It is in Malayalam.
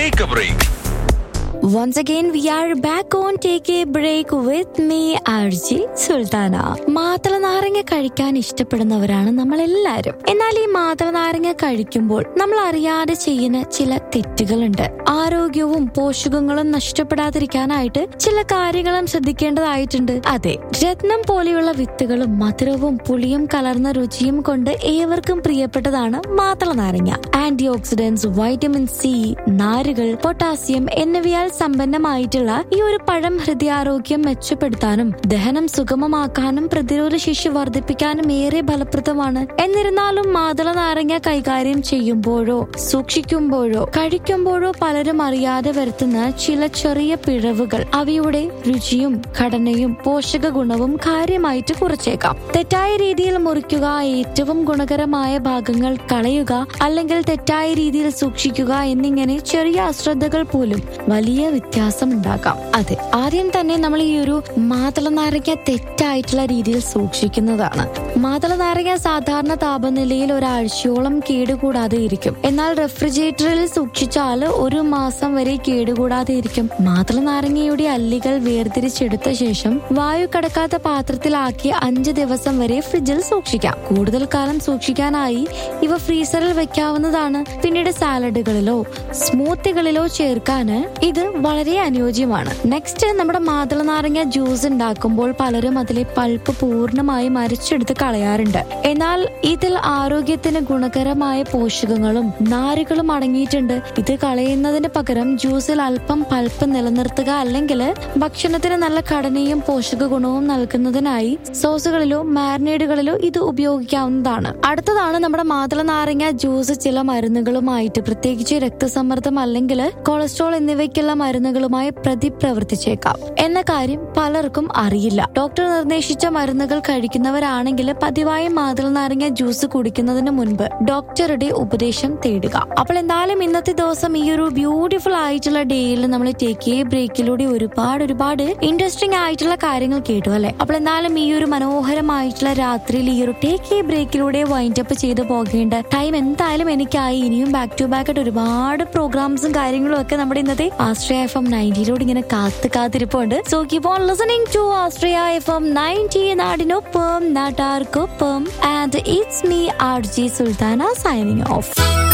Take a break. Once again, we are back on Take a Break with me, RJ Sultana മാതള നാരങ്ങ കഴിക്കാൻ ഇഷ്ടപ്പെടുന്നവരാണ് നമ്മൾ എല്ലാവരും എന്നാൽ ഈ മാതള നാരങ്ങ കഴിക്കുമ്പോൾ നമ്മൾ അറിയാതെ ചെയ്യുന്ന ചില തെറ്റുകളുണ്ട് ആരോഗ്യവും പോഷകങ്ങളും നഷ്ടപ്പെടാതിരിക്കാനായിട്ട് ചില കാര്യങ്ങളും ശ്രദ്ധിക്കേണ്ടതായിട്ടുണ്ട് അതെ രത്നം പോലെയുള്ള വിത്തുകളും മധുരവും പുളിയും കലർന്ന രുചിയും കൊണ്ട് ഏവർക്കും പ്രിയപ്പെട്ടതാണ് മാതള നാരങ്ങ ആന്റി ഓക്സിഡൻസ് വൈറ്റമിൻ സി നാരുകൾ പൊട്ടാസ്യം എന്നിവയാൽ സമ്പന്നമായിട്ടുള്ള ഈ ഒരു പഴം ഹൃദയാരോഗ്യം മെച്ചപ്പെടുത്താനും ദഹനം സുഗമമാക്കാനും പ്രതിരോധ ശേഷി വർദ്ധിപ്പിക്കാനും ഏറെ ഫലപ്രദമാണ് എന്നിരുന്നാലും മാതള നാരങ്ങ കൈകാര്യം ചെയ്യുമ്പോഴോ സൂക്ഷിക്കുമ്പോഴോ കഴിക്കുമ്പോഴോ പലരും അറിയാതെ വരുത്തുന്ന ചില ചെറിയ പിഴവുകൾ അവയുടെ രുചിയും ഘടനയും പോഷക ഗുണവും കാര്യമായിട്ട് കുറച്ചേക്കാം തെറ്റായ രീതിയിൽ മുറിക്കുക ഏറ്റവും ഗുണകരമായ ഭാഗങ്ങൾ കളയുക അല്ലെങ്കിൽ തെറ്റായ രീതിയിൽ സൂക്ഷിക്കുക എന്നിങ്ങനെ ചെറിയ അശ്രദ്ധകൾ പോലും വലിയ വ്യത്യാസം ഉണ്ടാക്കാം അതെ ആദ്യം തന്നെ നമ്മൾ ഈ ഒരു മാതള നാരങ്ങ തെറ്റായിട്ടുള്ള രീതിയിൽ സൂക്ഷിക്കുന്നതാണ് മാതള നാരങ്ങ സാധാരണ താപനിലയിൽ ഒരാഴ്ചയോളം കേടുകൂടാതെ ഇരിക്കും എന്നാൽ റെഫ്രിജറേറ്ററിൽ സൂക്ഷിച്ചാൽ ഒരു മാസം വരെ കേടുകൂടാതെ ഇരിക്കും മാതള നാരങ്ങയുടെ അല്ലികൾ വേർതിരിച്ചെടുത്ത ശേഷം വായു കടക്കാത്ത പാത്രത്തിലാക്കി അഞ്ച് ദിവസം വരെ ഫ്രിഡ്ജിൽ സൂക്ഷിക്കാം കൂടുതൽ കാലം സൂക്ഷിക്കാനായി ഇവ ഫ്രീസറിൽ വെക്കാവുന്നതാണ് പിന്നീട് സാലഡുകളിലോ സ്മൂത്തികളിലോ ചേർക്കാൻ ഇത് വളരെ അനുയോജ്യമാണ് നെക്സ്റ്റ് നമ്മുടെ മാതള നാരങ്ങ ജ്യൂസ് ഉണ്ടാക്കുമ്പോൾ പലരും അതിലെ പൾപ്പ് പൂർണ്ണമായി മരിച്ചെടുത്ത് കളയാറുണ്ട് എന്നാൽ ഇതിൽ ആരോഗ്യത്തിന് ഗുണകരമായ പോഷകങ്ങളും നാരുകളും അടങ്ങിയിട്ടുണ്ട് ഇത് കളയുന്നതിന് പകരം ജ്യൂസിൽ അല്പം പൾപ്പ് നിലനിർത്തുക അല്ലെങ്കിൽ ഭക്ഷണത്തിന് നല്ല ഘടനയും പോഷക ഗുണവും നൽകുന്നതിനായി സോസുകളിലോ മാരിനേഡുകളിലോ ഇത് ഉപയോഗിക്കാവുന്നതാണ് അടുത്തതാണ് നമ്മുടെ മാതള നാരങ്ങ ജ്യൂസ് ചില മരുന്നുകളുമായിട്ട് പ്രത്യേകിച്ച് രക്തസമ്മർദ്ദം അല്ലെങ്കിൽ കൊളസ്ട്രോൾ എന്നിവയ്ക്കുള്ള മരുന്നുകളുമായി പ്രതിപ്രവർത്തിച്ചേക്കാം എന്ന കാര്യം പലർക്കും അറിയില്ല ഡോക്ടർ നിർദ്ദേശിച്ച മരുന്നുകൾ കഴിക്കുന്നവരാണെങ്കിൽ പതിവായി മാതള നാരങ്ങ ജ്യൂസ് കുടിക്കുന്നതിന് മുൻപ് ഡോക്ടറുടെ ഉപദേശം തേടുക അപ്പോൾ എന്തായാലും ഇന്നത്തെ ദിവസം ഈ ഒരു ബ്യൂട്ടിഫുൾ ആയിട്ടുള്ള ഡേയിൽ നമ്മൾ ടേക്ക് എ ബ്രേക്കിലൂടെ ഒരുപാട് ഒരുപാട് ഇൻട്രസ്റ്റിംഗ് ആയിട്ടുള്ള കാര്യങ്ങൾ കേട്ടു അല്ലെ അപ്പോൾ എന്തായാലും ഈ ഒരു മനോഹരമായിട്ടുള്ള രാത്രിയിൽ ഈ ഒരു ടേക്ക് എ ബ്രേക്കിലൂടെ വൈൻഡ് അപ്പ് ചെയ്ത് പോകേണ്ട ടൈം എന്തായാലും എനിക്കായി ഇനിയും ബാക്ക് ടു ബാക്ക് ആയിട്ട് ഒരുപാട് പ്രോഗ്രാംസും കാര്യങ്ങളും ഒക്കെ നമ്മുടെ ഇന്നത്തെ ആശ്രയ എഫ് എം നയൻറ്റിയിലൂടെ ഇങ്ങനെ കാത്ത് കാത്തിരിപ്പുണ്ട് so keep on listening to Ashraya F M ninety നാടിനൊപ്പം നാട്ടാർക്കൊപ്പം and it's me R G Sultana signing of